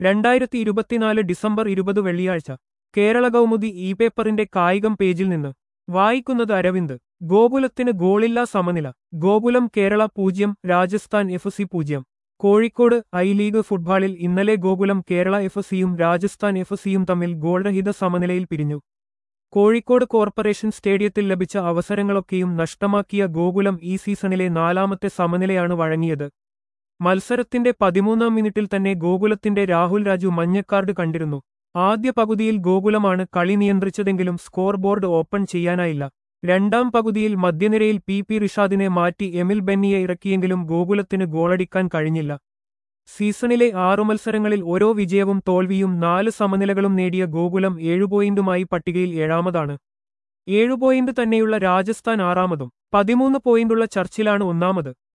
രണ്ടായിരത്തി ഇരുപത്തിനാല് ഡിസംബർ ഇരുപത് വെള്ളിയാഴ്ച കേരള കൗമുദി ഇ പേപ്പറിന്റെ കായികം പേജിൽ നിന്ന് വായിക്കുന്നത് അരവിന്ദ് ഗോകുലത്തിന് ഗോളില്ലാ സമനില ഗോകുലം കേരള പൂജ്യം രാജസ്ഥാൻ എഫ് സി പൂജ്യം കോഴിക്കോട് ഐ ലീഗ് ഫുട്ബോളിൽ ഇന്നലെ ഗോകുലം കേരള എഫ് സിയും രാജസ്ഥാൻ എഫ് സിയും തമ്മിൽ ഗോൾരഹിത സമനിലയിൽ പിരിഞ്ഞു കോഴിക്കോട് കോർപ്പറേഷൻ സ്റ്റേഡിയത്തിൽ ലഭിച്ച അവസരങ്ങളൊക്കെയും നഷ്ടമാക്കിയ ഗോകുലം ഈ സീസണിലെ നാലാമത്തെ സമനിലയാണ് വഴങ്ങിയത് മത്സരത്തിന്റെ പതിമൂന്നാം മിനിറ്റിൽ തന്നെ ഗോകുലത്തിന്റെ രാഹുൽ രാജു മഞ്ഞക്കാർഡ് കണ്ടിരുന്നു ആദ്യ പകുതിയിൽ ഗോകുലമാണ് കളി നിയന്ത്രിച്ചതെങ്കിലും സ്കോർ ബോർഡ് ഓപ്പൺ ചെയ്യാനായില്ല രണ്ടാം പകുതിയിൽ മധ്യനിരയിൽ പി പി റിഷാദിനെ മാറ്റി എമിൽ ബെന്നിയെ ഇറക്കിയെങ്കിലും ഗോകുലത്തിന് ഗോളടിക്കാൻ കഴിഞ്ഞില്ല സീസണിലെ ആറു മത്സരങ്ങളിൽ ഓരോ വിജയവും തോൽവിയും നാല് സമനിലകളും നേടിയ ഗോകുലം ഏഴു പോയിന്റുമായി പട്ടികയിൽ ഏഴാമതാണ് ഏഴു പോയിന്റ് തന്നെയുള്ള രാജസ്ഥാൻ ആറാമതും പതിമൂന്ന് പോയിന്റുള്ള ചർച്ചിലാണ് ഒന്നാമത്